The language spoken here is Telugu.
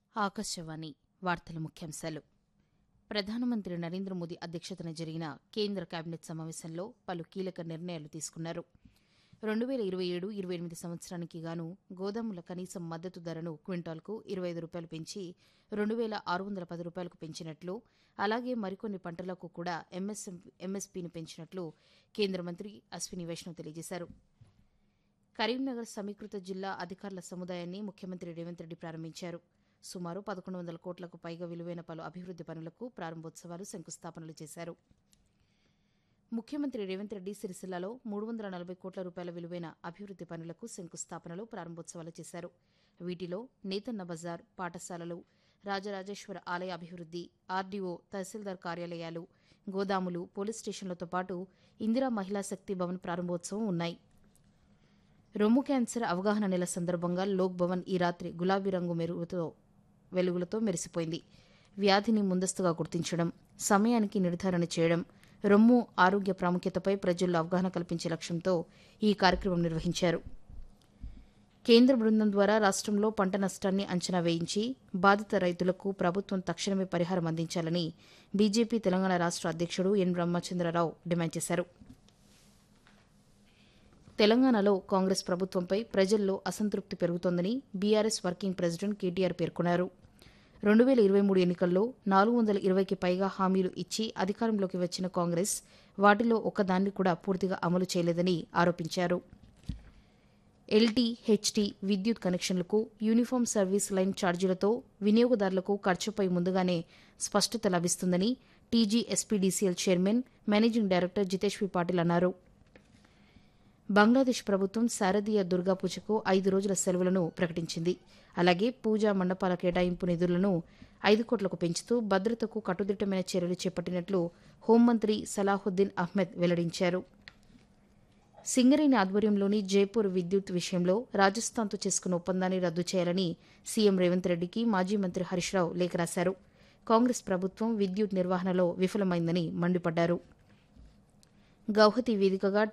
ఆకాశవాణి వార్తల ముఖ్యాంశాలు ప్రధానమంత్రి నరేంద్ర మోదీ అధ్యక్షతన జరిగిన కేంద్ర కేబినెట్ సమావేశంలో పలు కీలక నిర్ణయాలు తీసుకున్నారు రెండు వేల ఇరవై ఏడు ఇరవై ఎనిమిది సంవత్సరానికి గాను గోదాముల కనీస మద్దతు ధరను క్వింటాల్కు ఇరవై ఐదు రూపాయలు పెంచి రెండు వేల ఆరు వందల పది రూపాయలకు పెంచినట్లు అలాగే మరికొన్ని పంటలకు కూడా ఎంఎస్ఎం ఎంఎస్పీని పెంచినట్లు కేంద్ర మంత్రి అశ్విని వైష్ణవ్ తెలియజేశారు కరీంనగర్ సమీకృత జిల్లా అధికారుల సముదాయాన్ని ముఖ్యమంత్రి రేవంత్ రెడ్డి ప్రారంభించారు సుమారు పదకొండు వందల కోట్లకు పైగా విలువైన పలు అభివృద్ది పనులకు ప్రారంభోత్సవాలు శంకుస్థాపనలు చేశారు ముఖ్యమంత్రి రేవంత్ రెడ్డి సిరిసిల్లలో మూడు వందల నలభై కోట్ల రూపాయల విలువైన అభివృద్ది పనులకు శంకుస్థాపనలు ప్రారంభోత్సవాలు చేశారు వీటిలో నేతన్న బజార్ పాఠశాలలు రాజరాజేశ్వర ఆలయ అభివృద్ది ఆర్డీఓ తహసీల్దార్ కార్యాలయాలు గోదాములు పోలీస్ స్టేషన్లతో పాటు ఇందిరా మహిళా శక్తి భవన్ ప్రారంభోత్సవం ఉన్నాయి రొమ్ము క్యాన్సర్ అవగాహన నెల సందర్భంగా లోక్ భవన్ ఈ రాత్రి గులాబీ రంగు మెరుగుతో వెలుగులతో మెరిసిపోయింది వ్యాధిని ముందస్తుగా గుర్తించడం సమయానికి నిర్ధారణ చేయడం రొమ్ము ఆరోగ్య ప్రాముఖ్యతపై ప్రజల్లో అవగాహన కల్పించే లక్ష్యంతో ఈ కార్యక్రమం నిర్వహించారు కేంద్ర బృందం ద్వారా రాష్ట్రంలో పంట నష్టాన్ని అంచనా వేయించి బాధిత రైతులకు ప్రభుత్వం తక్షణమే పరిహారం అందించాలని బీజేపీ తెలంగాణ రాష్ట్ర అధ్యక్షుడు ఎన్ బ్రహ్మచంద్రరావు డిమాండ్ చేశారు తెలంగాణలో కాంగ్రెస్ ప్రభుత్వంపై ప్రజల్లో అసంతృప్తి పెరుగుతోందని బీఆర్ఎస్ వర్కింగ్ ప్రెసిడెంట్ కేటీఆర్ పేర్కొన్నారు రెండు వేల ఇరవై మూడు ఎన్నికల్లో నాలుగు వందల ఇరవైకి పైగా హామీలు ఇచ్చి అధికారంలోకి వచ్చిన కాంగ్రెస్ వాటిలో ఒకదాన్ని కూడా పూర్తిగా అమలు చేయలేదని ఆరోపించారు ఎల్టీ హెచ్టీ విద్యుత్ కనెక్షన్లకు యూనిఫామ్ సర్వీస్ లైన్ ఛార్జీలతో వినియోగదారులకు ఖర్చుపై ముందుగానే స్పష్టత లభిస్తుందని TG SPDCL chairman managing director Jitesh V Patil అన్నారు బంగ్లాదేశ్ ప్రభుత్వం శారదీయ దుర్గా పూజకు ఐదు రోజుల సెలవులను ప్రకటించింది అలాగే పూజా మండపాల కేటాయింపు నిధులను ఐదు కోట్లకు పెంచుతూ భద్రతకు కట్టుదిట్టమైన చర్యలు చేపట్టినట్లు హోంమంత్రి సలాహుద్దీన్ అహ్మద్ వెల్లడించారు సింగరేణి ఆధ్వర్యంలోని జైపూర్ విద్యుత్ విషయంలో రాజస్థాన్తో చేసుకున్న ఒప్పందాన్ని రద్దు చేయాలని సీఎం రేవంత్ రెడ్డికి మాజీ మంత్రి హరీష్ రావు లేఖ రాశారు కాంగ్రెస్ ప్రభుత్వం విద్యుత్ నిర్వహణలో విఫలమైందని మండిపడ్డారు గౌహతి వేదికగా